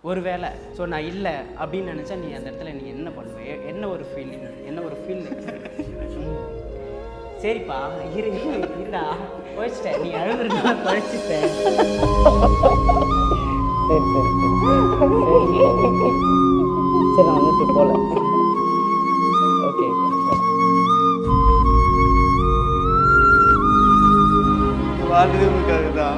ஒருவேளை ஸோ நான் இல்லை அப்படின்னு நினச்சா நீ அந்த இடத்துல நீ என்ன பண்ணுவ எ- என்ன ஒரு ஃபீலிங் என்ன ஒரு ஃபீல் சரிப்பா இரு இரு, இருடா குழைச்சிட்டேன் நீ அழுதுருந்தா குழைச்சிட்டேன் சரி சரி சரி நான் வந்துட்டு போல ஓகே வாழ்றது உங்களுக்காக தான்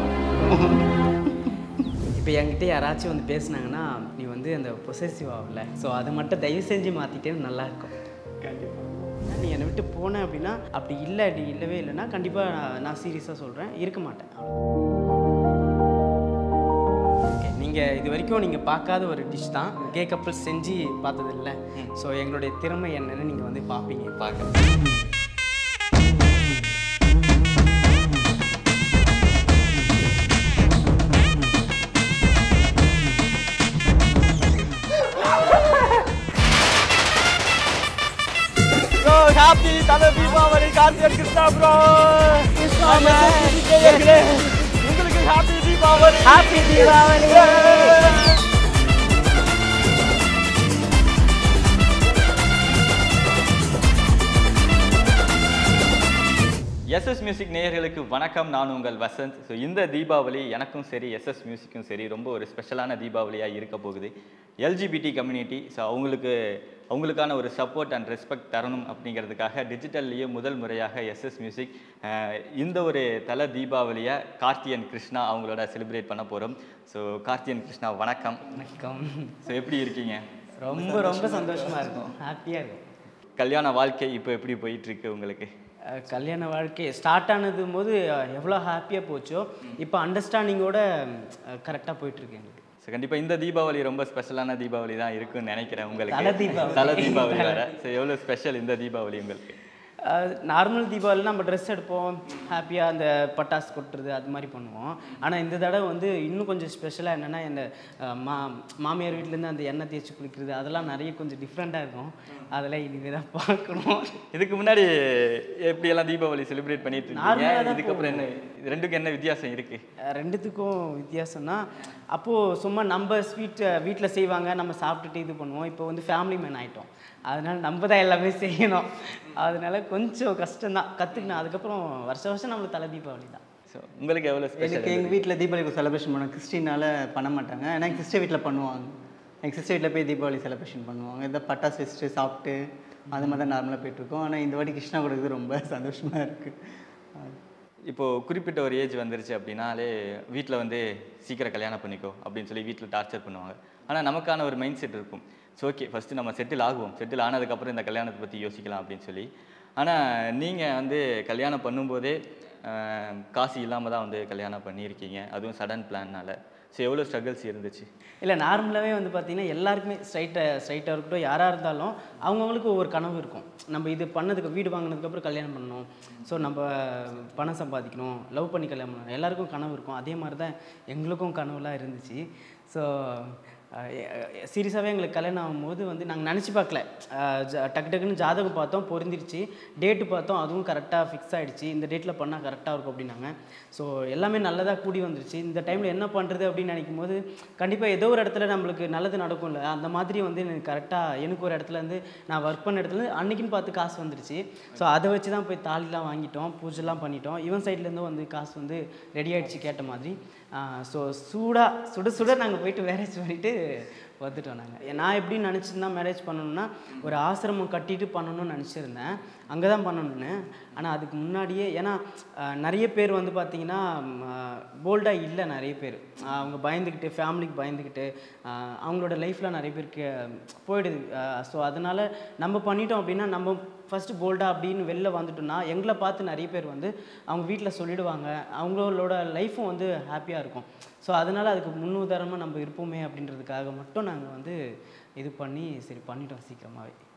இப்போ என்கிட்ட யாராச்சும் வந்து பேசுனாங்கன்னா நீ வந்து அந்த பொசசிவ் ஆகல ஸோ அதை மட்டும் தயவு செஞ்சு மாற்றிட்டேன்னு நல்லா இருக்கும் கண்டிப்பாக நீ என்னை விட்டு போன அப்படின்னா அப்படி இல்லை அப்படி இல்லவே இல்லைன்னா கண்டிப்பாக நான் சீரியஸாக சொல்கிறேன் இருக்க மாட்டேன் ஓகே நீங்கள் இது வரைக்கும் நீங்கள் பார்க்காத ஒரு டிஷ் தான் கே கப்பல் செஞ்சு பார்த்தது இல்லை ஸோ எங்களுடைய திறமை என்னன்னு நீங்கள் வந்து பார்ப்பீங்க பார்க்க bro happy Thala Deepavali Karthikan Krishna bro உங்களுக்கு happy Deepavali happy Deepavali SS music நேயர்களுக்கு வணக்கம் நான் உங்கள் வசந்த் ஸோ இந்த தீபாவளி எனக்கும் சரி எஸ்எஸ் மியூசிக்கும் சரி ரொம்ப ஒரு ஸ்பெஷலான தீபாவளியாக இருக்க போகுது எல்ஜிபிடி கம்யூனிட்டி ஸோ அவங்களுக்கு அவங்களுக்கான ஒரு சப்போர்ட் அண்ட் ரெஸ்பெக்ட் தரணும் அப்படிங்கிறதுக்காக டிஜிட்டல்லையே முதல் முறையாக எஸ்எஸ் மியூசிக் இந்த ஒரு தல தீபாவளியை கார்த்தியன் கிருஷ்ணா அவங்களோட செலிப்ரேட் பண்ண போகிறோம் ஸோ கார்த்தியன் கிருஷ்ணா வணக்கம் வணக்கம் ஸோ எப்படி இருக்கீங்க ரொம்ப ரொம்ப சந்தோஷமாக இருக்கும் ஹாப்பியாக இருக்கும் கல்யாண வாழ்க்கை இப்போ எப்படி போயிட்டு இருக்கு உங்களுக்கு அஹ் கல்யாண வாழ்க்கை ஸ்டார்ட் ஆனது போது எவ்வளோ ஹாப்பியாக போச்சோ இப்போ அண்டர்ஸ்டாண்டிங்கோட கரெக்டாக போயிட்டுருக்கு எங்களுக்கு ஸோ கண்டிப்பாக இந்த தீபாவளி ரொம்ப ஸ்பெஷலான தீபாவளி தான் இருக்குன்னு நினைக்கிறேன் உங்களுக்கு தல தீபாவளி. தல தீபாவளி வேற ஸோ எவ்வளோ ஸ்பெஷல் இந்த தீபாவளி உங்களுக்கு நார்மல் தீபாவளி நம்ம ட்ரெஸ் எடுப்போம் ஹாப்பியாக அந்த பட்டாசு கொட்டுறது அது மாதிரி பண்ணுவோம் ஆனால் இந்த தடவை வந்து இன்னும் கொஞ்சம் ஸ்பெஷலாக என்னென்னா இந்த அஹ், மா மாமியார் வீட்டிலேருந்து அந்த எண்ணெய் தேய்ச்சி குளிக்கிறது அதெல்லாம் நிறைய கொஞ்சம் டிஃப்ரெண்ட்டாக இருக்கும் அதெல்லாம் இனிமேல் தான் பார்க்கணும் இதுக்கு முன்னாடி எப்படியெல்லாம் தீபாவளி செலிப்ரேட் பண்ணிட்டு இருக்கீங்க Normal-ஆ தான் இதுக்கப்புறம் என்ன இது ரெண்டுக்கும் என்ன வித்தியாசம் இருக்கு அஹ் ரெண்டுத்துக்கும் வித்தியாசம்னா அப்போது சும்மா நம்ம ஸ்வீட் வீட்டில் செய்வாங்க நம்ம சாப்பிட்டுட்டு இது பண்ணுவோம் இப்போ வந்து ஃபேமிலி மேன் ஆகிட்டோம் அதனால நம்ம தான் எல்லாமே செய்யணும் அதனால கொஞ்சம் கஷ்டம்தான் கற்றுக்கணும் அதுக்கப்புறம் வருஷம் வருஷம் நம்மளுக்கு தலை தீபாவளி தான் ஸோ உங்களுக்கு எவ்வளோ எனக்கு ஸ்பெஷல் எங்கள் வீட்டில் தீபாவளி செலிப்ரேஷன் பண்ண கிறிஸ்டினால பண்ண மாட்டாங்க ஆனால் எங்கள் சிஸ்டர் வீட்டில் பண்ணுவாங்க எங்கள் சிஸ்டர் வீட்டில் போய் தீபாவளி செலிப்ரேஷன் பண்ணுவாங்க இந்த பட்டாசு வச்சுட்டு சாப்பிட்டு அது மாதிரி தான் நார்மலாக போயிட்டுருக்கோம் ஆனால் இந்த வாட்டி கிருஷ்ணா கொடுக்குறது ரொம்ப சந்தோஷமாக இருக்குது இப்போ குறிப்பிட்ட ஒரு ஏஜ் வந்துருச்சு அப்படின்னாலே வீட்டில் வந்து சீக்கிரம் கல்யாணம் பண்ணிக்கோ அப்படின்னு சொல்லி வீட்டில் டார்ச்சர் பண்ணுவாங்க ஆனால் நமக்கான ஒரு மைண்ட் செட் இருக்கும் ஸோ ஓகே ஃபஸ்ட்டு நம்ம செட்டில் ஆகுவோம் செட்டில் ஆனதுக்கப்புறம் இந்த கல்யாணத்தை பற்றி யோசிக்கலாம் அப்படின்னு சொல்லி ஆனால் நீங்கள் வந்து கல்யாணம் பண்ணும்போதே ஆஹ், காசு இல்லாமல் தான் வந்து கல்யாணம் பண்ணியிருக்கீங்க அதுவும் சடன் பிளான்னால ஸோ எவ்வளோ ஸ்ட்ரகிள்ஸ் இருந்துச்சு இல்லை நார்மலாகவே வந்து பார்த்தீங்கன்னா எல்லாருக்குமே ஸ்ட்ரைட்டாக ஸ்ட்ரைட்டாக இருக்கட்டும் யாராக இருந்தாலும் அவங்கவுங்களுக்கு ஒவ்வொரு கனவு இருக்கும் நம்ம இது பண்ணதுக்கு வீடு வாங்கினதுக்கப்புறம் கல்யாணம் பண்ணணும் ஸோ நம்ம பணம் சம்பாதிக்கணும் லவ் பண்ணி கல்யாணம் பண்ணணும் எல்லாருக்கும் கனவு இருக்கும் அதே மாதிரி தான் எங்களுக்கும் கனவுலாம் இருந்துச்சு ஸோ சீரியஸாகவே எங்களுக்கு கல்யாணம் ஆகும்போது வந்து நாங்கள் நினச்சி பார்க்கல அஹ் ஜ- டக்கு டக்குன்னு ஜாதகம் பார்த்தோம் பொருந்திருச்சு டேட்டு பார்த்தோம் அதுவும் கரெக்டாக ஃபிக்ஸ் ஆகிடுச்சு இந்த டேட்டில் பண்ணால் கரெக்டாக இருக்கும் அப்படின்னாங்க ஸோ எல்லாமே நல்லதாக கூடி வந்துருச்சு இந்த டைமில் என்ன பண்ணுறது அப்படின்னு நினைக்கும் போது கண்டிப்பாக ஏதோ ஒரு இடத்துல நம்மளுக்கு நல்லது நடக்கும்ல அந்த மாதிரி வந்து எனக்கு கரெக்டாக எனக்கு ஒரு இடத்துல இருந்து நான் ஒர்க் பண்ண இடத்துல இருந்து அன்னைக்குன்னு பார்த்து காசு வந்துருச்சு ஸோ அதை வச்சு தான் போய் தாலிலாம் வாங்கிட்டோம் பூஜைலாம் பண்ணிட்டோம் இவன் சைட்லேருந்து வந்து காசு வந்து ரெடி ஆயிடுச்சு கேட்ட மாதிரி ஸோ சூடாக சுட சுட நாங்கள் போயிட்டு மேரேஜ் பண்ணிவிட்டு வந்துட்டோம் நாங்கள் நான் எப்படி நினச்சிருந்தா மேரேஜ் பண்ணணும்னா ஒரு ஆசிரமம் கட்டிட்டு பண்ணணும்னு நினச்சிருந்தேன் அங்கே தான் பண்ணணும்னு ஆனால் அதுக்கு முன்னாடியே ஏன்னா அஹ், நிறைய பேர் வந்து பார்த்திங்கன்னா போல்டாக இல்லை நிறைய பேர் அஹ், அவங்க பயந்துக்கிட்டு ஃபேமிலிக்கு பயந்துக்கிட்டு அஹ், அவங்களோட லைஃப்பில் நிறைய பேருக்கு போயிடுது ஸோ அதனால் நம்ம பண்ணிட்டோம் அப்படின்னா நம்ம ஃபஸ்ட்டு போல்டாக அப்படின்னு வெளில வந்துட்டோம்னா எங்களை பார்த்து நிறைய பேர் வந்து அவங்க வீட்டில் சொல்லிடுவாங்க அவங்களோட லைஃப்பும் வந்து ஹாப்பியாக இருக்கும் ஸோ அதனால் அதுக்கு முன்னுதாரணமாக நம்ம இருப்போமே அப்படின்றதுக்காக மட்டும் நாங்கள் வந்து இது பண்ணி சரி பண்ணிட்டோம் சீக்கிரமாகவே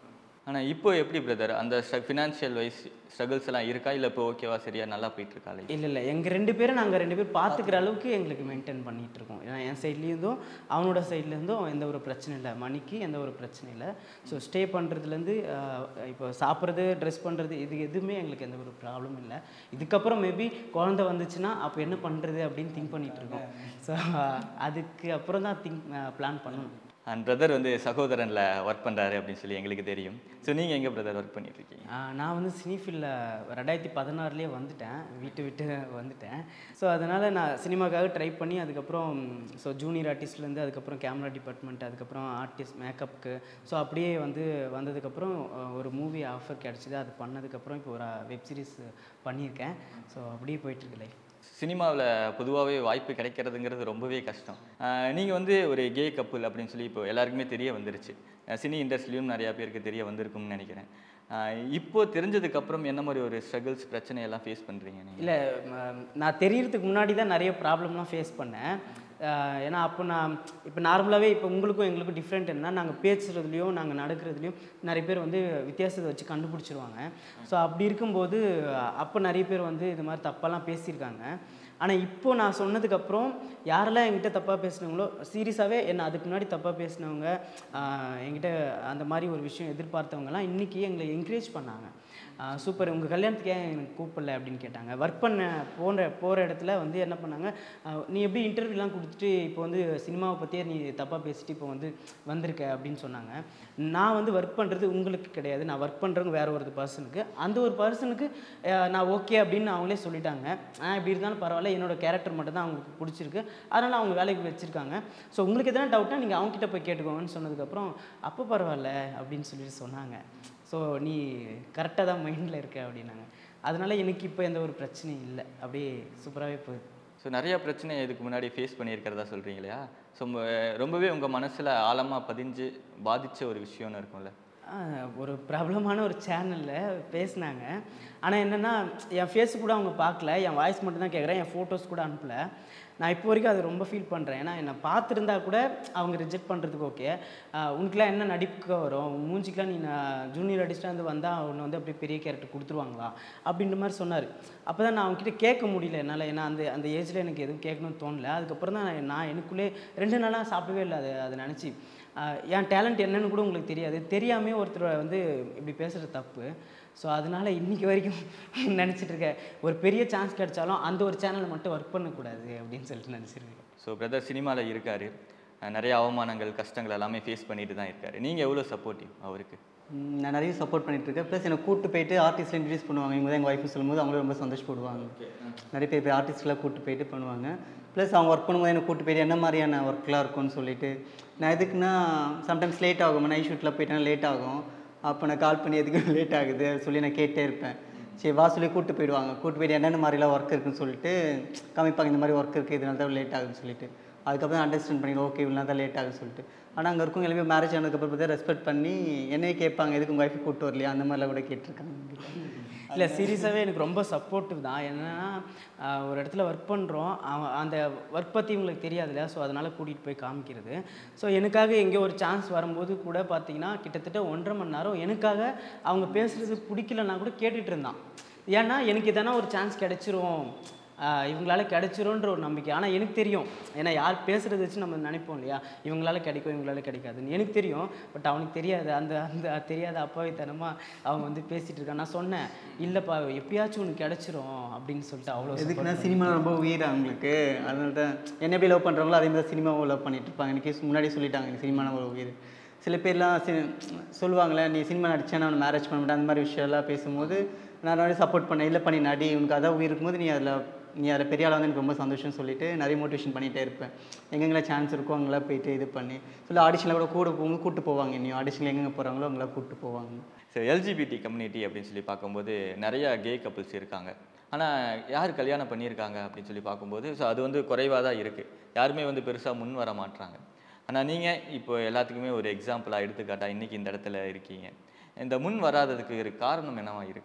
ஆனால் இப்போ எப்படி பிரதர் அந்த ஃபினான்ஷியல் வைஸ் ஸ்ட்ரகிள்ஸ் எல்லாம் இருக்கா இல்லை இப்போ ஓகேவா சரியா நல்லா போயிட்டு இருக்கா life? இல்லை இல்லை எங்கள் ரெண்டு பேரும் நாங்கள் ரெண்டு பேரும் பார்த்துக்கிற அளவுக்கு எங்களுக்கு மெயின்டைன் பண்ணிகிட்டு இருக்கோம் ஏன்னா என் சைட்லேருந்தும் அவனோட சைட்லேருந்தும் எந்த ஒரு பிரச்சனை இல்லை மணிக்கு எந்த ஒரு பிரச்சனை இல்லை ஸோ ஸ்டே பண்ணுறதுலேருந்து இப்போ சாப்பிட்றது ட்ரெஸ் பண்ணுறது இது எதுவுமே எங்களுக்கு எந்த ஒரு ப்ராப்ளம் இல்லை இதுக்கப்புறம் மேபி குழந்தை வந்துச்சுன்னா அப்போ என்ன பண்ணுறது அப்படின்னு திங்க் பண்ணிகிட்டு இருக்கோம் ஸோ அதுக்கு அப்புறம் தான் திங்க் பிளான் பண்ணணும் அண்ட் பிரதர் வந்து சகோதரனில் ஒர்க் பண்ணுறாரு அப்படின்னு சொல்லி எங்களுக்கு தெரியும் ஸோ நீங்கள் எங்கே பிரதர் ஒர்க் பண்ணிட்டு இருக்கீங்க ஆஹ் நான் வந்து சினி ஃபீல்டில் ரெண்டாயிரத்தி பதினாறுலேயே வந்துட்டேன் வீட்டு விட்டு வந்துட்டேன் ஸோ அதனால் நான் சினிமாக்காக ட்ரை பண்ணி அதுக்கப்புறம் ஸோ ஜூனியர் ஆர்டிஸ்ட்லேருந்து அதுக்கப்புறம் கேமரா டிபார்ட்மெண்ட் அதுக்கப்புறம் ஆர்டிஸ்ட் மேக்கப்புக்கு ஸோ அப்படியே வந்து வந்ததுக்கப்புறம் அஹ், ஒரு மூவி ஆஃபர் கிடச்சிது அது பண்ணதுக்கப்புறம் இப்போ ஒரு வெப் சீரிஸ் பண்ணியிருக்கேன் ஸோ அப்படியே போயிட்டுருக்கு லைஃப் சினிமாவில் பொதுவாகவே வாய்ப்பு கிடைக்கிறதுங்கிறது ரொம்பவே கஷ்டம் நீங்கள் வந்து ஒரு கே கப்புள் அப்படின்னு சொல்லி இப்போ எல்லாருக்குமே தெரிய வந்துருச்சு அஹ் சினி இண்டஸ்ட்ரியிலும் நிறையா பேருக்கு தெரிய வந்திருக்கும்னு நினைக்கிறேன் அஹ் இப்போ தெரிஞ்சதுக்கப்புறம் என்ன மாதிரி ஒரு ஸ்ட்ரகிள்ஸ் பிரச்சனையெல்லாம் ஃபேஸ் பண்ணுறீங்க நீங்கள் இல்லை நான் தெரியறதுக்கு முன்னாடி தான் நிறைய ப்ராப்ளம்லாம் ஃபேஸ் பண்ணேன் அஹ் ஏன்னா அப்போ நான் இப்போ நார்மலாகவே இப்போ உங்களுக்கும் எங்களுக்கும் டிஃப்ரெண்ட் என்ன நாங்கள் பேசுகிறதுலையும் நாங்கள் நடக்கிறதுலையும் நிறைய பேர் வந்து வித்தியாசத்தை வச்சு கண்டுபிடிச்சிருவாங்க ஸோ அப்படி இருக்கும்போது அப்போ நிறைய பேர் வந்து இது மாதிரி தப்பாலாம் பேசியிருக்காங்க ஆனால் இப்போ நான் சொன்னதுக்கப்புறம் யாரெல்லாம் என்கிட்ட தப்பாக பேசுனாங்களோ சீரியஸாகவே என்னை அதுக்கு முன்னாடி தப்பாக பேசினவங்க ஆஹ் என்கிட்ட அந்த மாதிரி ஒரு விஷயம் எதிர்பார்த்தவங்கலாம் இன்றைக்கி எங்களை என்கரேஜ் பண்ணாங்க சூப்பர் உங்கள் கல்யாணத்துக்கு ஏன் எனக்கு கூப்பிடல அப்படின்னு கேட்டாங்க ஒர்க் பண்ண போன போகிற இடத்துல வந்து என்ன பண்ணாங்க ஆஹ் நீ எப்படி இன்டர்வியூலாம் கொடுத்துட்டு இப்போ வந்து சினிமாவை பற்றியே நீ தப்பாக பேசிட்டு இப்போ வந்து வந்திருக்க அப்படின்னு சொன்னாங்க நான் வந்து ஒர்க் பண்ணுறது உங்களுக்கு கிடையாது நான் ஒர்க் பண்ணுறவங்க வேற ஒரு பர்சனுக்கு அந்த ஒரு பர்சனுக்கு நான் ஓகே அப்படின்னு அவங்களே சொல்லிட்டாங்க ஆ இப்படி இருந்தாலும் பரவாயில்ல என்னோட கேரக்டர் மட்டும் தான் அவங்களுக்கு பிடிச்சிருக்கு அதனால் அவங்க வேலைக்கு வச்சுருக்காங்க ஸோ உங்களுக்கு எதனா டவுட்னா நீங்கள் அவங்ககிட்ட போய் கேட்டுக்கோங்கன்னு சொன்னதுக்கப்புறம் அப்போ பரவாயில்ல அப்படின்னு சொல்லிட்டு சொன்னாங்க ஸோ நீ கரெக்டாக தான் மைண்டில் இருக்க அப்படின்னாங்க அதனால எனக்கு இப்போ எந்த ஒரு பிரச்சனையும் இல்லை அப்படியே சூப்பராகவே போகுது ஸோ நிறைய பிரச்சனை இதுக்கு முன்னாடி ஃபேஸ் பண்ணியிருக்கிறதா சொல்கிறீங்க இல்லையா ஸோ ரொம்பவே உங்கள் மனசில் ஆழமாக பதிஞ்சு பாதிச்ச ஒரு விஷயம்னு இருக்கும்ல ஆஹ் ஒரு பிரபலமான ஒரு சேனலில் பேசினாங்க ஆனால் என்னென்னா என் ஃபேஸ் கூட அவங்க பார்க்கல என் வாய்ஸ் மட்டும் தான் கேட்குறேன் என் ஃபோட்டோஸ் கூட அனுப்பல நான் இப்போ வரைக்கும் அதை ரொம்ப ஃபீல் பண்ணுறேன் ஏன்னா என்னை பார்த்துருந்தா கூட அவங்க ரிஜெக்ட் பண்ணுறதுக்கு ஓகே உனக்குலாம் என்ன நடிப்புக்கு வரும் உன் மூஞ்சிக்கெலாம் நீ நான் ஜூனியர் ஆர்டிஸ்டாக வந்து வந்தால் அவனை வந்து அப்படியே பெரிய கேரக்டர் கொடுத்துருவாங்களா அப்படின்ற மாதிரி சொன்னார் அப்போ தான் நான் அவங்ககிட்ட கேட்க முடியல என்னால் ஏன்னா அந்த அந்த ஏஜில் எனக்கு எதுவும் கேட்கணும்னு தோணல அதுக்கப்புறம் தான் நான் நான் எனக்குள்ளே ரெண்டு நாளாக சாப்பிடவே இல்லை அதை அதை நினச்சி ஆஹ் என் டேலண்ட் என்னன்னு கூட உங்களுக்கு தெரியாது தெரியாமே ஒருத்தர் வந்து இப்படி பேசுகிறது தப்பு ஸோ அதனால இன்னைக்கு வரைக்கும் நினச்சிட்டு இருக்கேன் ஒரு பெரிய சான்ஸ் கிடைச்சாலும் அந்த ஒரு சேனலில் மட்டும் ஒர்க் பண்ணக்கூடாது அப்படின்னு சொல்லிட்டு நினச்சிருக்கேன் ஸோ பிரதர் சினிமாவில் இருக்காரு அஹ் நிறைய அவமானங்கள் கஷ்டங்கள் எல்லாமே ஃபேஸ் பண்ணிட்டு தான் இருக்காரு நீங்கள் எவ்வளோ சப்போர்ட்டிவ் அவருக்கு ம், நான் நிறைய சப்போர்ட் பண்ணிட்டு இருக்கேன் ப்ளஸ் என்னை கூட்டு போயிட்டு ஆர்டிஸ்ட்ல இன்ட்ரடியூஸ் பண்ணுவாங்க இவங்க தான் எங்கள் ஒய்ஃபு சொல்லும்போது அவங்களும் ரொம்ப சந்தோஷப்படுவாங்க நிறைய பேர் போய் ஆர்டிஸ்ட்லாம் கூட்டு போயிட்டு பண்ணுவாங்க ப்ளஸ் அவங்க ஒர்க் பண்ணும்போது என்னை கூட்டு போயிட்டு என்ன மாதிரியான ஒர்க்லாம் இருக்கும்னு சொல்லிட்டு நான் எதுக்குன்னா சம்டைம்ஸ் லேட் ஆகும் நைட் ஷூட்டில் போயிட்டேன்னா லேட் ஆகும் அப்போ நான் கால் பண்ணி எதுக்கு லேட் ஆகுது அது சொல்லி நான் கேட்டே இருப்பேன் சரி வா சொல்லி கூட்டு போயிடுவாங்க கூட்டு போயிட்டு என்னென்ன மாதிரிலாம் ஒர்க் இருக்குன்னு சொல்லிட்டு காமிப்பாங்க இந்த மாதிரி ஒர்க் இருக்குது இதனால தான் லேட் ஆகுதுன்னு சொல்லிட்டு அதுக்கப்புறம் அண்டர்ஸ்டாண்ட் பண்ணி ஓகே இவ்வளோ தான் லேட் ஆகுதுன்னு சொல்லிட்டு ஆனால் அங்கே இருக்கவங்க எல்லாமே மேரேஜ் ஆனதுக்கப்புறம் பார்த்தா ரெஸ்பெக்ட் பண்ணி என்னையே கேட்பாங்க எதுக்கு உங்கள் ஒய்ஃபு கூட்டு வரலையா அந்த மாதிரிலாம் கூட கேட்டிருக்காங்க இல்லை சீரியஸாகவே எனக்கு ரொம்ப சப்போர்ட்டிவ் தான் என்னன்னா ஆஹ் ஒரு இடத்துல ஒர்க் பண்ணுறோம் அவன் அந்த ஒர்க் பற்றி உங்களுக்கு தெரியாது இல்லையா ஸோ அதனால் கூட்டிகிட்டு போய் காமிக்கிறது ஸோ எனக்காக எங்கேயோ ஒரு சான்ஸ் வரும்போது கூட பார்த்தீங்கன்னா கிட்டத்தட்ட ஒன்றரை மணி நேரம் எனக்காக அவங்க பேசுகிறது பிடிக்கலன்னா கூட கேட்டுட்டு இருந்தான் ஏன்னா எனக்கு எதனா ஒரு சான்ஸ் கிடைச்சிரும் ஆஹ் இவங்களால கிடைச்சிரும்ன்ற ஒரு நம்பிக்கை ஆனால் எனக்கு தெரியும் ஏன்னா யார் பேசுகிறத வச்சு நம்ம நினைப்போம் இல்லையா இவங்களால கிடைக்கும் இவங்களால கிடைக்காதுன்னு எனக்கு தெரியும் பட் அவனுக்கு தெரியாது அந்த அந்த தெரியாத அப்பாவித்தனமாக அவங்க வந்து பேசிகிட்டு இருக்கான் நான் சொன்னேன் இல்லைப்பா எப்பயாச்சும் உனக்கு கிடைச்சிரும் அப்படின்னு சொல்லிட்டு அவ்வளோ எதுக்குன்னா சினிமா ரொம்ப உயிர் அவங்களுக்கு அதனால தான் என்ன எப்படி லவ் பண்ணுறாங்களோ அதே மாதிரி சினிமாவை லவ் பண்ணிட்டு இருப்பாங்க எனக்கு முன்னாடி சொல்லிட்டாங்க எனக்கு சினிமா ஒரு உயிர் சில பேர்லாம் சி சொல்லுவாங்களே நீ சினிமா நடிச்சா நான் மேரேஜ் பண்ண மாட்டேன் அந்த மாதிரி விஷயம்லாம் பேசும்போது நான் நிறைய சப்போர்ட் பண்ணேன் இல்லை பண்ணி நடி உனக்கு அதான் உயிர் இருக்கும்போது நீ அதில் நீ அதில் பெரிய ஆளாக வந்து எனக்கு ரொம்ப சந்தோஷம் சொல்லிட்டு நிறைய மோட்டிவேஷன் பண்ணிகிட்டே இருப்பேன் எங்கெங்கெல்லாம் சான்ஸ் இருக்கோ அங்கெல்லாம் போயிட்டு இது பண்ணி சொல்லி ஆடிஷனில் கூட கூட போகும்போது கூட்டு போவாங்க நீ ஆடிஷனில் எங்கெங்கே போகிறாங்களோ அங்கெல்லாம் கூப்பிட்டு போவாங்க ஸோ எல்ஜிபிடி கம்யூனிட்டி அப்படின்னு சொல்லி பார்க்கும்போது நிறைய கே கப்புள்ஸ் இருக்காங்க ஆனால் யார் கல்யாணம் பண்ணியிருக்காங்க அப்படின்னு சொல்லி பார்க்கும்போது ஸோ அது வந்து குறைவாக தான் இருக்குது யாருமே வந்து பெருசாக முன் வர மாட்றாங்க ஆனால் நீங்கள் இப்போ எல்லாத்துக்குமே ஒரு எக்ஸாம்பிளாக எடுத்துக்காட்டா இன்றைக்கி இந்த இடத்துல இருக்கீங்க இந்த முன் வராததுக்கு ஒரு காரணம் என்னவா இருக்குது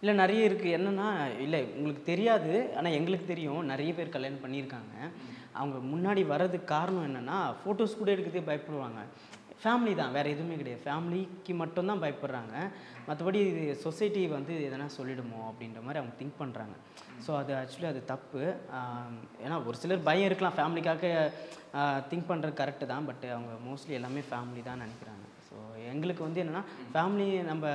இல்லை நிறைய இருக்குது என்னென்னா இல்லை உங்களுக்கு தெரியாது ஆனால் எங்களுக்கு தெரியும் நிறைய பேர் கல்யாணம் பண்ணியிருக்காங்க அவங்க முன்னாடி வர்றதுக்கு காரணம் என்னென்னா ஃபோட்டோஸ் கூட எடுக்கிறதே பயப்படுவாங்க ஃபேமிலி தான் வேறு எதுவுமே கிடையாது ஃபேமிலிக்கு மட்டும்தான் பயப்படுறாங்க மற்றபடி இது சொசைட்டி வந்து எதனா சொல்லிடுமோ அப்படின்ற மாதிரி அவங்க திங்க் பண்ணுறாங்க ஸோ அது ஆக்சுவலி அது தப்பு ஆம், ஏன்னா ஒரு சிலர் பயம் இருக்கலாம் ஃபேமிலிக்காக திங்க் பண்ணுறது கரெக்டு தான் பட் அவங்க மோஸ்ட்லி எல்லாமே ஃபேமிலி தான் நினைக்கிறாங்க ஸோ எங்களுக்கு வந்து என்னென்னா ஃபேமிலி நம்ம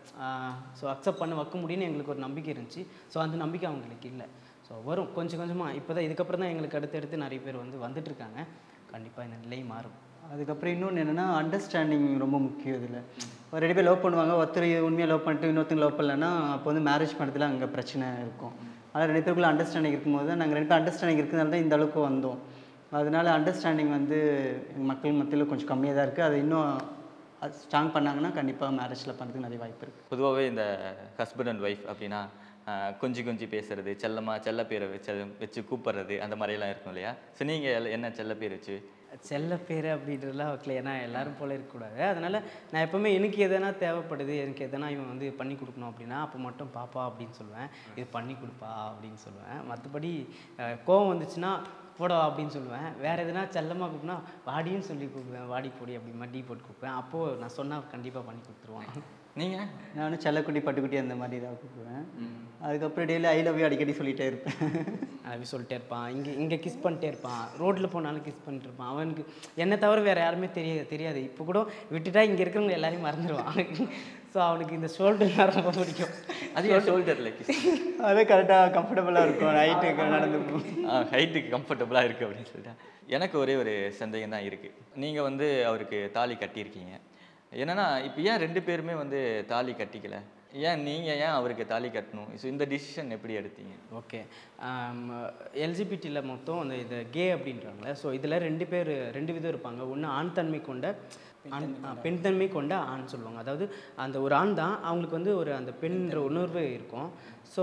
ஸோ அக்செப்ட் பண்ண வைக்க முடியும்னு எங்களுக்கு ஒரு நம்பிக்கை இருந்துச்சு ஸோ அந்த நம்பிக்கை அவங்களுக்கு இல்லை ஸோ வரும் கொஞ்சம் கொஞ்சமாக இப்போ தான் இதுக்கப்புறம் தான் எங்களுக்கு அடுத்தடுத்து நிறைய பேர் வந்து வந்துட்டு இருக்காங்க கண்டிப்பாக இந்த நிலை மாறும் அதுக்கப்புறம் இன்னொன்று என்னென்னா அண்டர்ஸ்டாண்டிங் ரொம்ப முக்கியம் இதில் ஒரு ரெண்டு பேர் லவ் பண்ணுவாங்க ஒருத்தர் உண்மையாக லவ் பண்ணிட்டு இன்னொருத்தங்க லவ் பண்ணலன்னா அப்போ வந்து மேரேஜ் பண்ணுறதுல அங்கே பிரச்சனை இருக்கும் ஆனால் ரெண்டு பேருக்குள்ள அண்டர்ஸ்டாண்டிங் இருக்கும்போது நாங்கள் ரெண்டு பேரும் அண்டர்ஸ்டாண்டிங் இருக்கிறதுனால தான் இந்த அளவுக்கு வந்தோம் அதனால அண்டர்ஸ்டாண்டிங் வந்து எங்க மக்கள் மத்தியில் கொஞ்சம் கம்மியாக தான் இருக்குது அதை இன்னும் ஸ்ட்ராங் பண்ணாங்கன்னா கண்டிப்பாக மேரேஜில் பண்ணுறதுக்கு நிறைய வாய்ப்பு இருக்குது பொதுவாகவே இந்த ஹஸ்பண்ட் அண்ட் ஒய்ஃப் அப்படின்னா ஆஹ், கொஞ்சி கொஞ்சி பேசுறது செல்லமா செல்ல பேரை வச்சு வச்சு கூப்பிடுறது அந்த மாதிரியெல்லாம் இருக்கும் இல்லையா ஸோ நீங்கள் என்ன செல்ல பேர் வச்சு செல்ல பேர் அப்படின்றதுலாம் வைக்கல ஏன்னா எல்லாரும் போல இருக்கக்கூடாது அதனால் நான் எப்போவுமே எனக்கு எதனா தேவைப்படுது எனக்கு எதனா இவன் வந்து பண்ணி கொடுக்கணும் அப்படின்னா அப்போ மட்டும் பாப்பா அப்படின்னு சொல்லுவேன் இது பண்ணி கொடுப்பா அப்படின்னு சொல்லுவேன் மற்றபடி அஹ், கோவம் வந்துச்சுன்னா போடா அப்படின்னு சொல்லுவேன் வேறு எதுனா செல்லமாக கூப்பினா வாடின்னு சொல்லி கூப்பிடுவேன் வாடி பொடி அப்படிமா டீ போட்டு கூப்பிடுவேன் அப்போது நான் சொன்னால் கண்டிப்பாக பண்ணி கொடுத்துருவான் நீங்கள் நானும் செல்லக்குட்டி பட்டுக்குட்டி அந்த மாதிரி ஏதாவது கூப்பிடுவேன் அதுக்கப்புறம் டெய்லி ஐ லவ் யூ அடிக்கடி சொல்லிகிட்டே இருப்பேன் அப்படி சொல்லிட்டே இருப்பான் இங்கே இங்கே கிஸ் பண்ணிட்டே இருப்பான் ரோட்டில் போனாலும் கிஸ் பண்ணிட்டு இருப்பான் அவனுக்கு என்னை தவிர வேறு யாருமே தெரிய தெரியாது இப்போ கூட விட்டுட்டா இங்கே இருக்கிறவங்க எல்லாரையும் மறந்துடுவான் ஸோ அவனுக்கு இந்த ஷோல்டர் ரொம்ப பிடிக்கும் அது என் ஷோல்டரில் கிஸ் அதே கரெக்டாக கம்ஃபர்டபுளாக இருக்கும் நைட்டுக்கு நடந்து போகும் ஹைட்டுக்கு கம்ஃபர்டபுளாக இருக்குது அப்படின்னு சொல்லிட்டு எனக்கு ஒரே ஒரு சந்தேகம் தான் இருக்குது நீங்கள் வந்து அவருக்கு தாலி கட்டியிருக்கீங்க என்னன்னா இப்போ ஏன் ரெண்டு பேருமே வந்து தாலி கட்டிக்கல ஏன் நீங்கள் ஏன் அவருக்கு தாலி கட்டணும் ஸோ இந்த டிசிஷன் எப்படி எடுத்தீங்க ஓகே எல்ஜிபிடியில் மொத்தம் அந்த இது கே அப்படின்றாங்களே ஸோ இதில் ரெண்டு பேர் ரெண்டு விதம் இருப்பாங்க ஒன்று ஆண் தன்மை கொண்ட ஆண் ஆ, பெண் தன்மை கொண்ட ஆண் சொல்லுவாங்க அதாவது அந்த ஒரு ஆண் தான் அவங்களுக்கு வந்து ஒரு அந்த பெண்ன்ற உணர்வு இருக்கும் ஸோ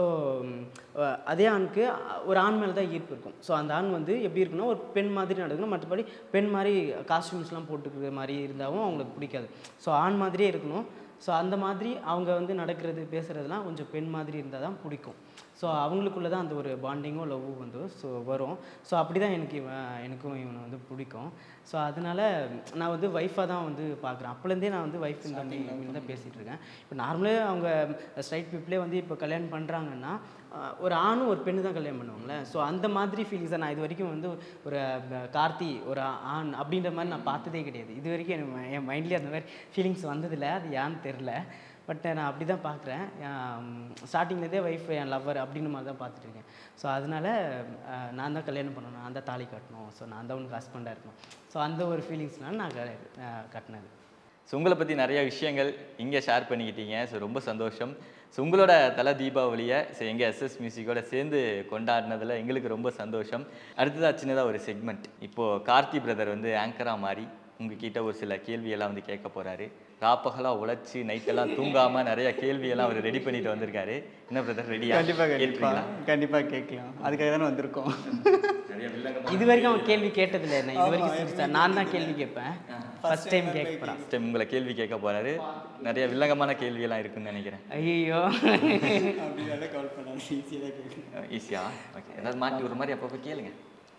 அதே ஆணுக்கு அ, ஒரு ஆண் மேலே தான் ஈர்ப்பு இருக்கும் ஸோ அந்த ஆண் வந்து எப்படி இருக்குன்னா ஒரு பெண் மாதிரி நடக்கணும் மற்றபடி பெண் மாதிரி காஸ்டியூம்ஸ்லாம் போட்டுக்கிற மாதிரி இருந்தாலும் அவங்களுக்கு பிடிக்காது ஸோ ஆண் மாதிரியே இருக்கணும் ஸோ அந்த மாதிரி அவங்க வந்து நடக்கிறது பேசுகிறதுலாம் கொஞ்சம் பெண் மாதிரி இருந்தால் தான் பிடிக்கும் ஸோ அவங்களுக்குள்ள தான் அந்த ஒரு பாண்டிங்கும் லவ்வும் வந்து ஸோ வரும் ஸோ அப்படி தான் எனக்கு இவன் எனக்கும் இவனை வந்து பிடிக்கும் ஸோ அதனால நான் வந்து ஒய்ஃபாக தான் வந்து பார்க்குறேன் அப்போலேருந்தே நான் வந்து ஒய்ஃப் இந்த மீன் தான் பேசிகிட்டு இருக்கேன் இப்போ நார்மலே அவங்க ஸ்ட்ரைட் பீப்புளே வந்து இப்போ கல்யாணம் பண்ணுறாங்கன்னா அஹ், ஒரு ஆணும் ஒரு பெண்ணு தான் கல்யாணம் பண்ணுவாங்களே ஸோ அந்த மாதிரி ஃபீலிங்ஸை நான் இது வரைக்கும் வந்து ஒரு அஹ், கார்த்தி ஒரு ஆண் அப்படின்ற மாதிரி நான் பார்த்ததே கிடையாது இது வரைக்கும் எனக்கு என் மைண்ட்லேயே அந்த மாதிரி ஃபீலிங்ஸ் வந்ததில்லை அது ஏன்னு தெரில பட் நான் அப்படி தான் பார்க்குறேன் ஸ்டார்டிங்லேருந்தே ஒய்ஃப் என் லவ்வர் அப்படின்னு மாதிரி தான் பார்த்துட்டு இருக்கேன் ஸோ அதனால் அஹ், நான் தான் கல்யாணம் பண்ணணும் நான் தான் தாலி கட்டணும் ஸோ நான் தான் உனக்கு ஹஸ்பண்டாக இருக்கணும் ஸோ அந்த ஒரு ஃபீலிங்ஸ்னால நான் க- அஹ், கட்டினது ஸோ உங்களை பற்றி நிறைய விஷயங்கள் இங்கே ஷேர் பண்ணிக்கிட்டீங்க ஸோ ரொம்ப சந்தோஷம் ஸோ உங்களோட தலை தீபாவளியை ஸோ எங்கள் எஸ்எஸ் மியூசிக்கோட சேர்ந்து கொண்டாடினதில் எங்களுக்கு ரொம்ப சந்தோஷம் அடுத்ததாக சின்னதாக ஒரு செக்மெண்ட் இப்போது கார்த்தி பிரதர் வந்து ஆங்கராக மாறி உங்ககிட்ட ஒரு சில கேள்வியெல்லாம் வந்து கேட்க போகிறாரு ராப்பகலாக உழைச்சி நைட்டெல்லாம் தூங்காமல் நிறைய கேள்வியெல்லாம் அவர் ரெடி பண்ணிட்டு வந்திருக்காரு என்ன பிரதர் ரெடியா கண்டிப்பாக கண்டிப்பாக கண்டிப்பாக கேட்கலாம் அதுக்காக தானே வந்திருக்கோம் நிறைய வில்லங்க இது வரைக்கும் அவன் கேள்வி கேட்டதில்லை நான் இது வரைக்கும் சிரிச்சேன். நான் தான் கேள்வி கேட்பேன் ஃபர்ஸ்ட் டைம் கேட்க போகிறான் Next time உங்களை கேள்வி கேட்க போகிறாரு நிறைய வில்லங்கமான கேள்வியெல்லாம் இருக்குன்னு நினைக்கிறேன் ஐயோ அப்படினால கால் பண்ணாங்க ஈஸியாக கேட்குறேன் ஈஸியா ஓகே ஏதாவது மாட்டி ஒரு மாதிரி அப்பப்போ கேளுங்க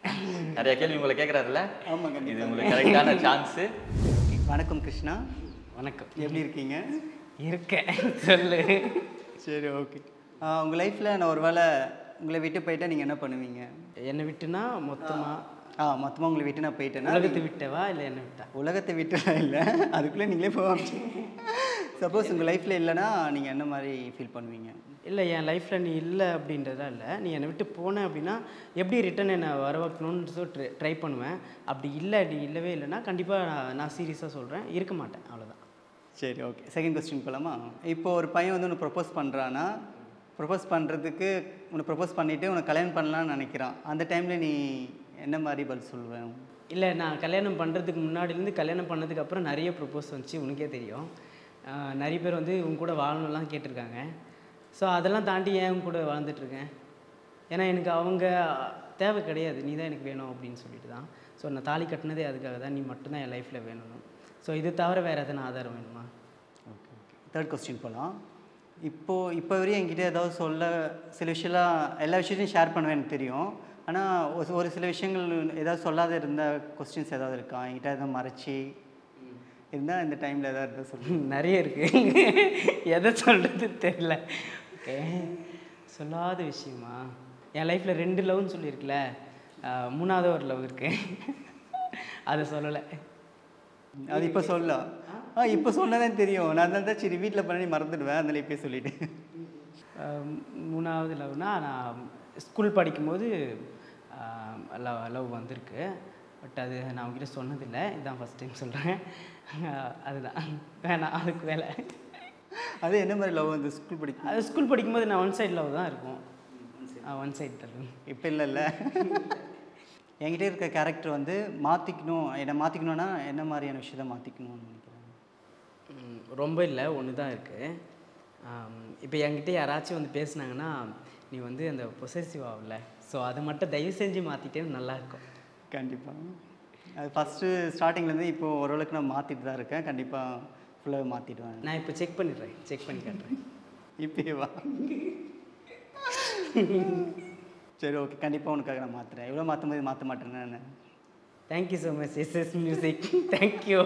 நிறைய கேள்வி உங்களை கேட்குறாருல்ல ஆமாம் கண்டிப்பா. இது உங்களுக்கு கரெக்டான சான்ஸு வணக்கம் கிருஷ்ணா வணக்கம் எப்படி இருக்கீங்க இருக்கேன் சொல்லு சரி ஓகே உங்கள் லைஃப்பில் நான் ஒரு வேளை உங்களை விட்டு போயிட்டா நீங்கள் என்ன பண்ணுவீங்க என்னை விட்டுனா மொத்தமாக ஆ மொத்தமாக உங்களை விட்டு நான் போயிட்டேன்னா உலகத்தை விட்டவா இல்லை என்ன விட்டா உலகத்தை விட்டுலாம் இல்லை அதுக்குள்ளே நீங்களே போவாங்க சப்போஸ் உங்கள் லைஃப்பில் இல்லைன்னா நீங்கள் என்ன மாதிரி ஃபீல் பண்ணுவீங்க இல்லை என் லைஃப்பில் நீ இல்லை அப்படின்றதா இல்லை நீ என்னை விட்டு போன அப்படின்னா எப்படி ரிட்டன் என்னை வர வைக்கணும்னு சொல்லி ட்ரை ட்ரை பண்ணுவேன் அப்படி இல்லை அப்படி இல்லவே இல்லைன்னா கண்டிப்பாக நான் நான் சீரியஸாக சொல்கிறேன் இருக்க மாட்டேன் அவ்வளோதான் சரி ஓகே செகண்ட் கொஸ்டின் போகலாமா இப்போ ஒரு பையன் வந்து உன்னை ப்ரப்போஸ் பண்ணுறான்னா ப்ரப்போஸ் பண்ணுறதுக்கு உன்னை ப்ரப்போஸ் பண்ணிவிட்டு உன்னை கல்யாணம் பண்ணலாம்னு நினைக்கிறான் அந்த டைமில் நீ என்ன மாதிரி பதில் சொல்லுவேன் இல்லை நான் கல்யாணம் பண்ணுறதுக்கு முன்னாடிலேருந்து கல்யாணம் பண்ணதுக்கு அப்புறம் நிறைய ப்ரொப்போஸ் வந்துச்சு உனக்கே தெரியும் ஆஹ் நிறைய பேர் வந்து உன் கூட வாழணும்லாம் கேட்டிருக்காங்க ஸோ அதெல்லாம் தாண்டி ஏன் உன் கூட வாழ்ந்துட்டுருக்கேன் ஏன்னா எனக்கு அவங்க தேவை கிடையாது நீ தான் எனக்கு வேணும் அப்படின்னு சொல்லிட்டு தான் ஸோ நான் தாலி கட்டினதே அதுக்காக தான் நீ மட்டும்தான் என் லைஃப்பில் வேணும் ஸோ இது தவிர வேறு எதனா ஆதாரம் வேணுமா ஓகே ஓகே தேர்ட் கொஸ்டின் போகலாம் இப்போ இப்போ வரையும் என்கிட்ட ஏதாவது சொல்ல சில விஷயம்லாம் எல்லா விஷயத்தையும் ஷேர் பண்ணுவேன் எனக்கு தெரியும் ஆனால் ஒரு ஒரு சில விஷயங்கள் ஏதாவது சொல்லாத இருந்த கொஸ்டின்ஸ் ஏதாவது இருக்கா என்கிட்ட எதாவது மறைச்சி இருந்தால் இந்த டைமில் ஏதாவது இருந்தால் சொல்லு நிறைய இருக்கு எதை சொல்கிறது தெரியல ஓகே சொல்லாத விஷயமா என் லைஃப்பில் ரெண்டு லவ்னு சொல்லியிருக்கல ஆஹ் மூணாவது ஒரு லவ் இருக்கு அதை சொல்லலை அது இப்போ சொல்லலாம் ஆ இப்போ சொன்னதான் தெரியும் நான் அதனால தான் சரி வீட்டில் பண்ணி மறந்துடுவேன் அதனால இப்போயே சொல்லிட்டேன் ஆஹ் மூணாவது லவ்னா நான் ஸ்கூல் படிக்கும்போது லவ் லவ் வந்திருக்கு பட் அது நான் உங்ககிட்ட சொன்னதில்லை இதுதான் ஃபஸ்ட் டைம் சொல்கிறேன் அதுதான் வேணாம் அதுக்கு வேலை அது என்ன மாதிரி லவ் வந்து ஸ்கூல் படிக்கும் அது ஸ்கூல் படிக்கும்போது நான் ஒன் சைடு லவ் தான் இருக்கும் ஒன் சைடு தருவேன் இப்போ இல்லைல்ல என்கிட்ட இருக்க கேரக்டர் வந்து மாற்றிக்கணும் என்னை மாற்றிக்கணும்னா என்ன மாதிரியான விஷயத்த மாற்றிக்கணும்னு நினைக்கிறேன் ம், ரொம்ப இல்லை ஒன்று தான் இருக்குது இப்போ என்கிட்ட யாராச்சும் வந்து பேசுனாங்கன்னா நீ வந்து அந்த பொசசிவ் ஆகல ஸோ அதை மட்டும் தயவு செஞ்சு மாற்றிட்டேன்னு நல்லாயிருக்கும் கண்டிப்பாக அது ஃபஸ்ட்டு ஸ்டார்டிங்லேருந்து இப்போ ஓரளவுக்கு நான் மாற்றிட்டு தான் இருக்கேன் கண்டிப்பாக ஃபுல்லாக மாற்றிடுவேன் நான் இப்போ செக் பண்ணிடுறேன் செக் பண்ணி காட்டுறேன் இப்பயே வா சரி ஓகே கண்டிப்பாக உனக்காக நான் மாற்றுறேன் எவ்வளோ மாற்றும் போது மாற்ற மாட்டேன்னு நான் thank you so much S S music thank you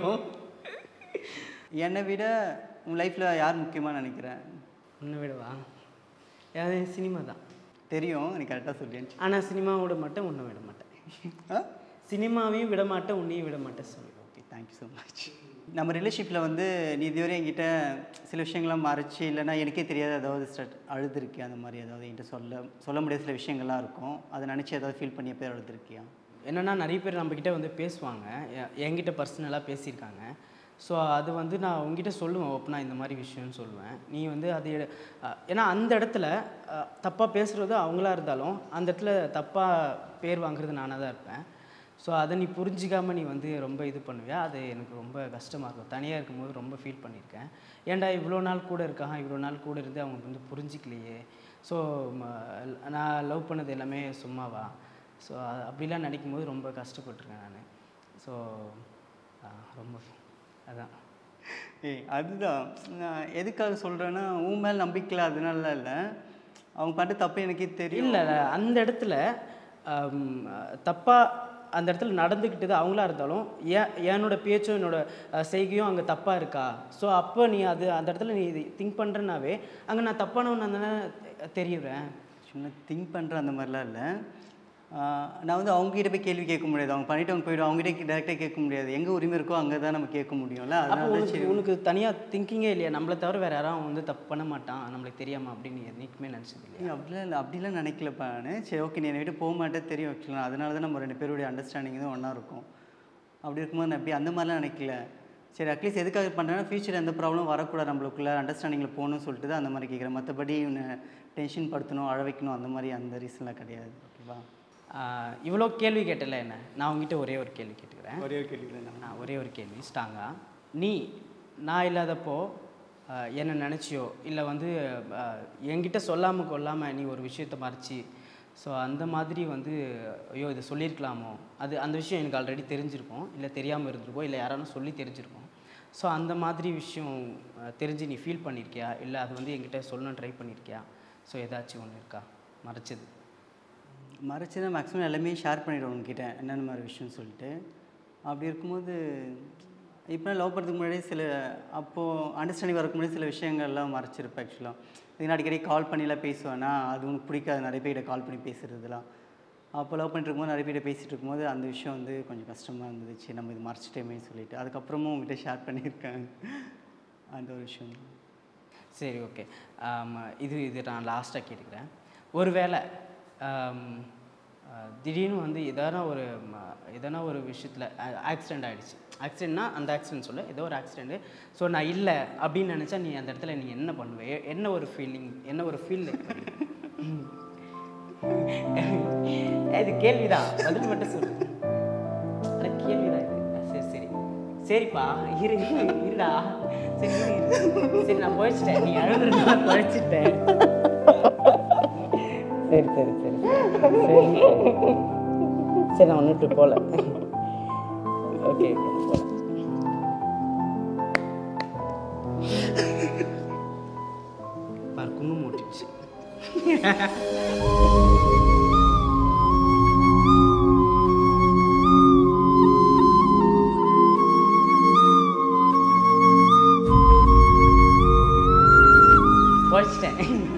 என்னை விட உன் லைஃப்பில் யார் முக்கியமாக நினைக்கிறேன் உன்னை விடவா அது சினிமா தான் தெரியும் நீ கரெக்டாக சொல்லியேன் ஆனால் சினிமாவோட மட்டும் உன்னை விட மாட்டேன் ஆ சினிமாவையும் விட மாட்டேன் உன்னையும் விட மாட்டேன் சொல்லி ஓகே தேங்க்யூ ஸோ மச் நம்ம ரிலேஷிப்பில் வந்து நீ இதுவரை என்கிட்ட சில விஷயங்கள்லாம் மறைச்சி இல்லைன்னா எனக்கே தெரியாத ஏதாவது ஸ்டட் அழுதுருக்கியா அந்த மாதிரி ஏதாவது என்கிட்ட சொல்ல சொல்ல முடியாத சில விஷயங்கள்லாம் இருக்கும் அதை நினச்சி ஏதாவது ஃபீல் பண்ணி எப்போ அழுதுருக்கியா என்னென்னா நிறைய பேர் நம்மக்கிட்ட வந்து பேசுவாங்க எ- என்கிட்ட பர்சனலாக பேசியிருக்காங்க ஸோ அது வந்து நான் உங்ககிட்ட சொல்லுவேன் ஓப்பனாக இந்த மாதிரி விஷயம்னு சொல்லுவேன் நீ வந்து அது எடு- அஹ் ஏன்னா அந்த இடத்துல தப்பாக பேசுகிறது அவங்களா இருந்தாலும் அந்த இடத்துல தப்பாக பேர் வாங்குறது நானாக தான் இருப்பேன் ஸோ அதை நீ புரிஞ்சிக்காம நீ வந்து ரொம்ப இது பண்ணுவியா அது எனக்கு ரொம்ப கஷ்டமாக இருக்கும் தனியாக இருக்கும்போது ரொம்ப ஃபீல் பண்ணியிருக்கேன் ஏன்டா இவ்வளோ நாள் கூட இருக்கான் இவ்வளோ நாள் கூட இருந்து அவங்க வந்து புரிஞ்சிக்கலையே ஸோ நான் லவ் பண்ணது எல்லாமே சும்மாவா ஸோ அப்படிலாம் நினைக்கும் போது ரொம்ப கஷ்டப்பட்டிருக்கேன் நான் ஸோ ரொம்ப அதான் ஏய் அதுதான் நான் எதுக்காக சொல்கிறேன்னா உன் மேல் நம்பிக்கை இல்லை அதனால இல்லை அவங்க பண்ண தப்பு எனக்கே தெரியும் இல்லை அந்த இடத்துல தப்பாக அந்த இடத்துல நடந்துக்கிட்டது அவங்களா இருந்தாலும் ஏன் என்னோட பேச்சும் என்னோட அஹ், செய்கையும் அங்கே தப்பாக இருக்கா ஸோ அப்போ நீ அது அந்த இடத்துல நீ திங்க் பண்ணுறனாவே அங்கே நான் தப்பானவன் தானே தெரியுறேன் சும்மா திங்க் பண்ணுற அந்த மாதிரிலாம் இல்லை ஆஹ் நான் வந்து அவங்ககிட்ட போய் கேள்வி கேட்க முடியாது அவங்க பண்ணிட்டு அவங்க போய்டும் அவங்ககிட்ட டேரெக்டாக கேட்க முடியாது எங்கே உரிமை இருக்கோ அங்கே தான் நம்ம கேட்க முடியும்ல அப்போ அதனால தான் உனக்கு உனக்கு தனியாக திங்கிங்கே இல்லையா நம்மளை தவிர வேறு யாரும் வந்து தப்பு பண்ண மாட்டான் நம்மளுக்கு தெரியாமல் அப்படின்னு என்னைக்குமே நினச்சது இல்லையா ஏய், அப்படிலாம் இல்லை அப்படிலாம் நினைக்கலப்பா நான் சரி ஓகே நீ என்னை விட்டு போக மாட்டே தெரியும் ஆக்சுவலாக அதனால தான் நம்ம ரெண்டு பேருடைய அண்டர்ஸ்டாண்டிங் தான் ஒன்றா இருக்கும் அப்படி இருக்கும்போது நான் அப்படி அந்த மாதிரிலாம் நினைக்கல சரி அட்லீஸ்ட் எதுக்காக பண்ணுறேன்னா ஃபியூச்சர் எந்த ப்ராப்ளம் வரக்கூடாது நம்மளுக்குள்ள அண்டர்ஸ்டாண்டிங்கில் போகணும்னு சொல்லிட்டு தான் அந்த மாதிரி கேட்குறேன் மற்றபடி இவனை டென்ஷன் படுத்தணும் அழ வைக்கணும் அந்த மாதிரி அந்த ரீசன்லாம் கிடையாது ஓகேவா ஆஹ் இவ்வளோ கேள்வி கேட்டல என்ன நான் உங்ககிட்ட ஒரே ஒரு கேள்வி கேட்டுக்கிறேன் ஒரே ஒரு கேள்வி தான் நான் ஒரே ஒரு கேள்வி ஸ்ட்ராங்கா நீ நான் இல்லாதப்போ ஆஹ் என்ன நினச்சியோ இல்லை வந்து ஆஹ் என்கிட்ட சொல்லாமல் கொள்ளாமல் நீ ஒரு விஷயத்தை மறைச்சி ஸோ அந்த மாதிரி வந்து ஐயோ இதை சொல்லியிருக்கலாமோ அது அந்த விஷயம் எனக்கு ஆல்ரெடி தெரிஞ்சிருக்கும் இல்லை தெரியாமல் இருந்திருக்கோம் இல்லை யாராலும் சொல்லி தெரிஞ்சிருக்கும் ஸோ அந்த மாதிரி விஷயம் ஆஹ் தெரிஞ்சு நீ ஃபீல் பண்ணியிருக்கியா இல்லை அது வந்து என்கிட்ட சொல்லணும்னு ட்ரை பண்ணியிருக்கியா ஸோ ஏதாச்சும் ஒன்று இருக்கா மறைச்சது மறைச்சு தான் மேக்ஸிமம் எல்லாமே ஷேர் பண்ணிவிடுவோம் உங்ககிட்ட என்னென்ன மாதிரி விஷயம்னு சொல்லிட்டு அப்படி இருக்கும்போது இப்போ லவ் பண்ணுறதுக்கு முன்னாடி சில அப்போது அண்டர்ஸ்டாண்டிங் வரக்கு முன்னாடி சில விஷயங்கள்லாம் மறைச்சிருப்பேன் ஆக்சுவலாக இதுக்கு அடிக்கடி கால் பண்ணிலாம் பேசுவேன்னா அது உனக்கு பிடிக்காது நிறைய பேர்கிட்ட கால் பண்ணி பேசுகிறதுலாம் அப்போ லவ் பண்ணிட்டு இருக்கும்போது நிறைய பேர்கிட்ட பேசிகிட்டு இருக்கும்போது அந்த விஷயம் வந்து கொஞ்சம் கஷ்டமாக இருந்துச்சு நம்ம இது மறைச்சிட்டேமே சொல்லிட்டு அதுக்கப்புறமும் உங்ககிட்ட ஷேர் பண்ணியிருக்கேன் அந்த ஒரு விஷயம் சரி ஓகே இது இது நான் லாஸ்ட்டாக கேட்டுக்கிறேன் ஒருவேளை ஆம், அஹ், திடீர்னு வந்து எதனா ஒரு ம, எதனா ஒரு விஷயத்தில் ஆக்சிடெண்ட் ஆகிடுச்சு ஆக்சிடெண்ட்னா அந்த ஆக்சிடென்ட் சொல்ல ஏதோ ஒரு ஆக்சிடெண்ட்டு ஸோ நான் இல்லை அப்படின்னு நினச்சா நீ அந்த இடத்துல நீ என்ன பண்ணுவ எ- என்ன ஒரு ஃபீலிங் என்ன ஒரு ஃபீல் இது கேள்விதான் பதில் மட்டும் சொல்லு அட கேள்விதான் இது சரி சரி சரிப்பா இரு இருடா சரி இரு, இரு. சரி நான் போயிச்சிட்டேன் நீ அழுதுறா போயிச்சிட்டேன் சரி சரி சரி சரி சரி நான் ஒன்றுட்டு போகல ஓகே ஓகே போகல வச்சிட்டேன்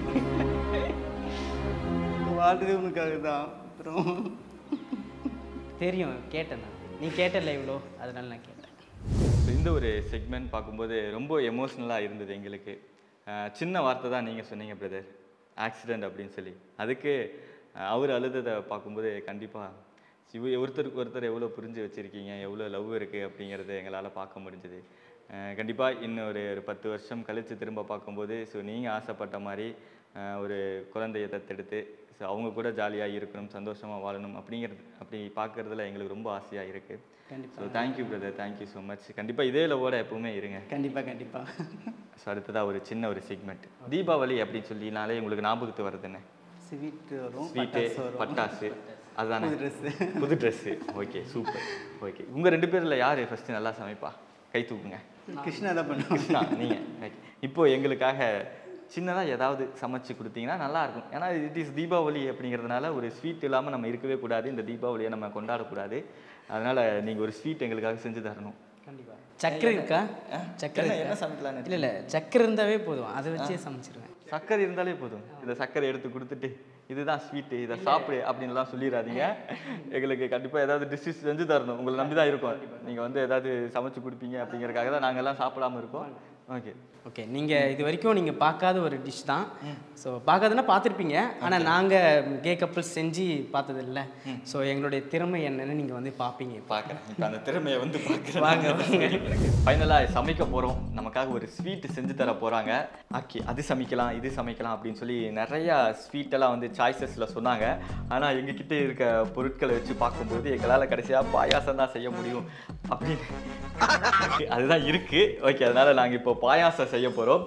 வாழ்றது உனக்காக தான் அப்புறம் தெரியும் கேட்டேன் நான் நீ கேட்டல இவ்வளோ அதனால நான் கேட்டேன் So, இந்த ஒரு செக்மெண்ட் பார்க்கும்போது ரொம்ப எமோஷ்னலாக இருந்தது எங்களுக்கு அஹ், சின்ன வார்த்தை தான் நீங்கள் சொன்னீங்க பிரதர் ஆக்சிடெண்ட் அப்படின்னு சொல்லி அதுக்கு அஹ், அவர் அழுததை பார்க்கும்போது கண்டிப்பாக இவ ஒருத்தருக்கு ஒருத்தர் எவ்வளோ புரிஞ்சு வச்சுருக்கீங்க எவ்வளோ லவ் இருக்குது அப்படிங்கிறத எங்களால் பார்க்க முடிஞ்சுது கண்டிப்பாக இன்னும் ஒரு ஒரு பத்து வருஷம் கழித்து திரும்ப பார்க்கும்போது ஸோ நீங்கள் ஆசைப்பட்ட மாதிரி அஹ், ஒரு குழந்தையை தத்தெடுத்து ஸோ அவங்க கூட ஜாலியாக இருக்கணும் சந்தோஷமாக வாழணும் அப்படிங்கிறது அப்படி பார்க்குறதுல எங்களுக்கு ரொம்ப ஆசையாக இருக்குது so thank you brother thank you so much கண்டிப்பாக இதே லவோட எப்பவுமே இருங்க கண்டிப்பாக கண்டிப்பாக ஸோ அடுத்ததாக ஒரு சின்ன ஒரு செக்மெண்ட் தீபாவளி அப்படின்னு சொல்லினாலே உங்களுக்கு ஞாபகத்து வருது என்ன ஸ்வீட் வரும் ஸ்வீட்டு பட்டாசு வரும் பட்டாசு அதுதானே புது ட்ரெஸ்ஸு புது ட்ரெஸ்ஸு ஓகே சூப்பர் ஓகே உங்கள் ரெண்டு பேரில் யார் ஃபஸ்ட்டு நல்லா சமைப்பா கை தூக்குங்க கிருஷ்ணா தான் பண்ணுவோம் கிருஷ்ணா நீங்கள் இப்போ எங்களுக்காக சின்னதாக ஏதாவது சமைச்சு கொடுத்தீங்கன்னா நல்லா இருக்கும் ஏன்னா இட் இஸ் தீபாவளி அப்படிங்கிறதுனால ஒரு ஸ்வீட் இல்லாமல் நம்ம இருக்கவே கூடாது இந்த தீபாவளியை நம்ம கொண்டாடக்கூடாது அதனால் நீங்கள் ஒரு ஸ்வீட் எங்களுக்காக செஞ்சு தரணும் கண்டிப்பாக சக்கரை இருக்கா சக்கரை என்ன- இருக்கா? என்ன சமைக்கலாம்னு இல்லை இல்லை சக்கரை இருந்தாவே போதும் அதை வச்சே சமைச்சிருவேன் சர்க்கரை இருந்தாலே போதும் இந்த சர்க்கரை எடுத்து கொடுத்துட்டு இதுதான் ஸ்வீட்டு இதை சாப்பிடு அப்படின்லாம் சொல்லிடாதீங்க எங்களுக்கு கண்டிப்பாக ஏதாவது டிஷ்ஷஸ் செஞ்சு தரணும் உங்களை நம்பி தான் இருக்கோம் நீங்கள் வந்து ஏதாவது சமைச்சு கொடுப்பீங்க அப்படிங்கறதுக்காக தான் நாங்கெல்லாம் சாப்பிடாம இருக்கோம் ஓகே ஓகே நீங்கள் இது வரைக்கும் நீங்கள் பார்க்காத ஒரு டிஷ் தான் ஸோ பார்க்காதுன்னா பார்த்துருப்பீங்க ஆனால் நாங்கள் கே கப்புள்ஸ் செஞ்சு பார்த்தது இல்லை ஸோ எங்களுடைய திறமை என்னன்னு நீங்கள் வந்து பார்ப்பீங்க பார்க்குறேன் இப்போ அந்த திறமையை வந்து பார்க்குறேன் வாங்க, வாங்க. ஃபைனலாக சமைக்க போகிறோம் நமக்காக ஒரு ஸ்வீட் செஞ்சு தர போகிறாங்க ஓகே அது சமைக்கலாம் இது சமைக்கலாம் அப்படின்னு சொல்லி நிறையா ஸ்வீட்டெல்லாம் வந்து சாய்ஸஸில் சொன்னாங்க ஆனால் எங்ககிட்ட இருக்க பொருட்களை வச்சு பார்க்கும்போது எங்களால் கடைசியாக பாயாசம் தான் செய்ய முடியும் அப்படின்னு Okay, அதுதான் இருக்குது ஓகே அதனால் நாங்கள் இப்போ பாயாசம் செய்ய போகிறோம்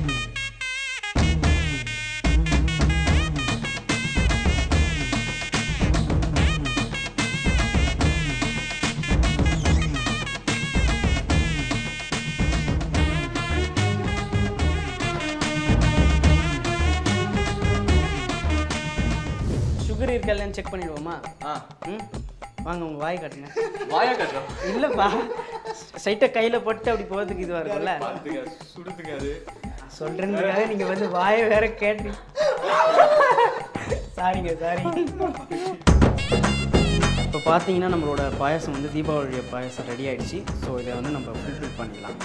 சுகர் இருக்கா இல்லையான்னு செக் பண்ணிடுவோமா ஆ ம் வாங்க உங்கள் வாய் காட்டுங்க வாயா கட்டுறோம் இல்லைப்பா சைட்டை கையில் போட்டு அப்படி போகிறதுக்கு இதுவாக இருக்கும்ல சுடுதுங்க அது சொல்கிறேன்றதுக்காக நீங்கள் வந்து வாயை வேற கேட்டு சாரிங்க சாரி இப்போ பார்த்தீங்கன்னா நம்மளோட பாயாசம் வந்து தீபாவளி பாயாசம் ரெடி ஆயிடுச்சு ஸோ இதை வந்து நம்ம ஃபுல்ஃபில் பண்ணிடலாம்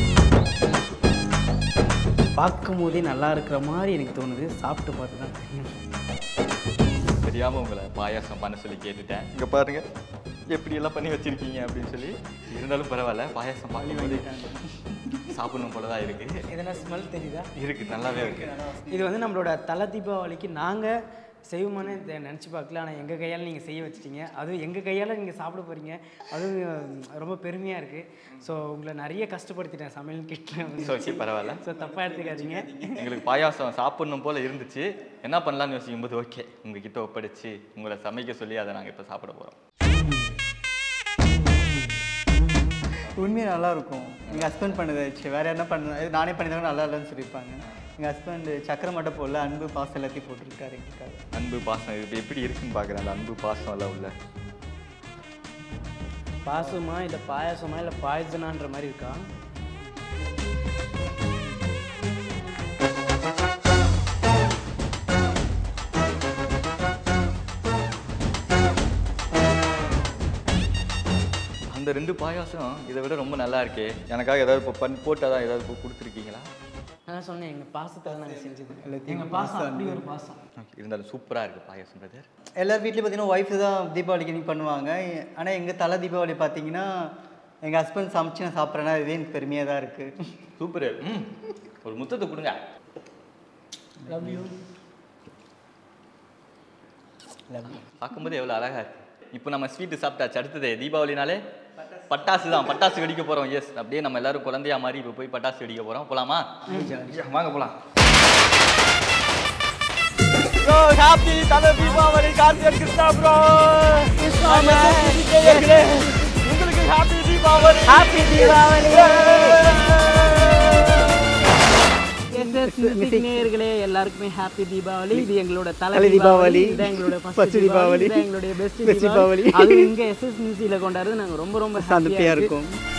பார்க்கும் போதே நல்லா இருக்கிற மாதிரி எனக்கு தோணுது சாப்பிட்டு பார்த்து தான் தெரியும் தெரியாம உங்களை பாயாசம் பண்ண சொல்லி கேட்டுட்டேன் இங்க பாருங்க எப்படி எல்லாம் பண்ணி வச்சிருக்கீங்க அப்படின்னு சொல்லி இருந்தாலும் பரவாயில்ல பாயாசம் பார்க்கும்போது சாப்பிடணும் போல தான் இருக்கு எதனா ஸ்மெல் தெரியுதா இருக்கு நல்லாவே இருக்கு இது வந்து நம்மளோட தலை தீபாவளிக்கு நாங்கள் செய்வோமான்னு தெ- நினச்சி பார்க்கல ஆனால் எங்கள் கையால் நீங்கள் செய்ய வச்சிட்டீங்க அதுவும் எங்கள் கையால் நீங்கள் சாப்பிட போகிறீங்க அதுவும் உம், ரொம்ப பெருமையாக இருக்குது ஸோ உங்களை நிறைய கஷ்டப்படுத்திட்டேன் சமையல் ஸோ கிட்ட ஓகே பரவாயில்ல ஸோ தப்பாக எடுத்துக்காதீங்க எங்களுக்கு பாயாசம் சாப்பிடணும் போல இருந்துச்சு என்ன பண்ணலாம்னு யோசிக்கும் போது ஓகே உங்ககிட்ட ஒப்படைச்சு உங்களை சமைக்க சொல்லி அதை நாங்கள் இப்போ சாப்பிட போகிறோம் உண்மையாக நல்லா இருக்கும் எங்கள் ஹஸ்பண்ட் பண்ணதை வச்சு வேறு என்ன பண்ண நானே பண்ணியிருந்தாலும் நல்லா இல்லைன்னு சொல்லியிருப்பாங்க எங்கள் ஹஸ்பண்ட் சக்கரை மட்டும் போடல அன்பு பாசம் எல்லாத்தையும் போட்டிருக்காரு எங்களுக்காக அன்பு பாசம் இது எப்படி இருக்குன்னு பார்க்குறேன் அந்த அன்பு பாசம் எல்லாம் உள்ள பாசமா இல்லை பாயாசமா இல்லை பாய்சனான்ற மாதிரி இருக்கா அந்த ரெண்டு பாயாசம் இதை விட ரொம்ப நல்லா இருக்கே எனக்காக ஏதாவது இப்போ பண்ணி போட்டால் தான் ஏதாவது இப்போ கொடுத்துருக்கீங்களா நான் சொன்னேன் எங்கள் பாசத்தில் நாங்கள் செஞ்சது எங்கள் பாசம் அப்படி ஒரு பாசம் Okay, இருந்தாலும் சூப்பராக இருக்குது பாயாசம் பிரதர் எல்லார் வீட்லேயும் பார்த்தீங்கன்னா ஒய்ஃப் தான் தீபாவளிக்கு இன்னைக்கு பண்ணுவாங்க ஆனால் எங்கள் தலை தீபாவளி பார்த்தீங்கன்னா எங்கள் ஹஸ்பண்ட் சமைச்சு நான் சாப்பிட்றேன்னா இதுவே எனக்கு பெருமையாக தான் இருக்குது சூப்பரு ம் ஒரு முத்தத்தை கொடுங்க லவ் யூ பார்க்கும்போது எவ்வளோ அழகா இருக்கு இப்போ நம்ம ஸ்வீட்டு சாப்பிட்டாச்சு அடுத்தது தீபாவளினாலே பட்டாசு தான் பட்டாசு வெடிக்க போகிறோம் எஸ் அப்படியே நம்ம எல்லாரும் குழந்தையா மாதிரி இப்போ போய் பட்டாசு வெடிக்க போகிறோம் போகலாமா வாங்க போகலாம் bro happy Thala Deepavali Karthiyan Krishna bro உங்களுக்கு happy Deepavali happy Deepavali S SS music நேயர்களே எல்லாருக்குமே ஹாப்பி தீபாவளி இது எங்களோட தலை தலை தீபாவளி தீபாவளி. இது எங்களோட First ஃபர்ஸ்ட் தீபாவளி. தீபாவளி இது எங்களுடைய பெஸ்ட் Best தீபாவளி தீபாவளி. அது இங்க எஸ்எஸ் மியூசிக்ல கொண்டாடுறது நாங்க ரொம்ப ரொம்ப சந்தோஷமா ஹாப்பியா இருக்கும். இருக்கும்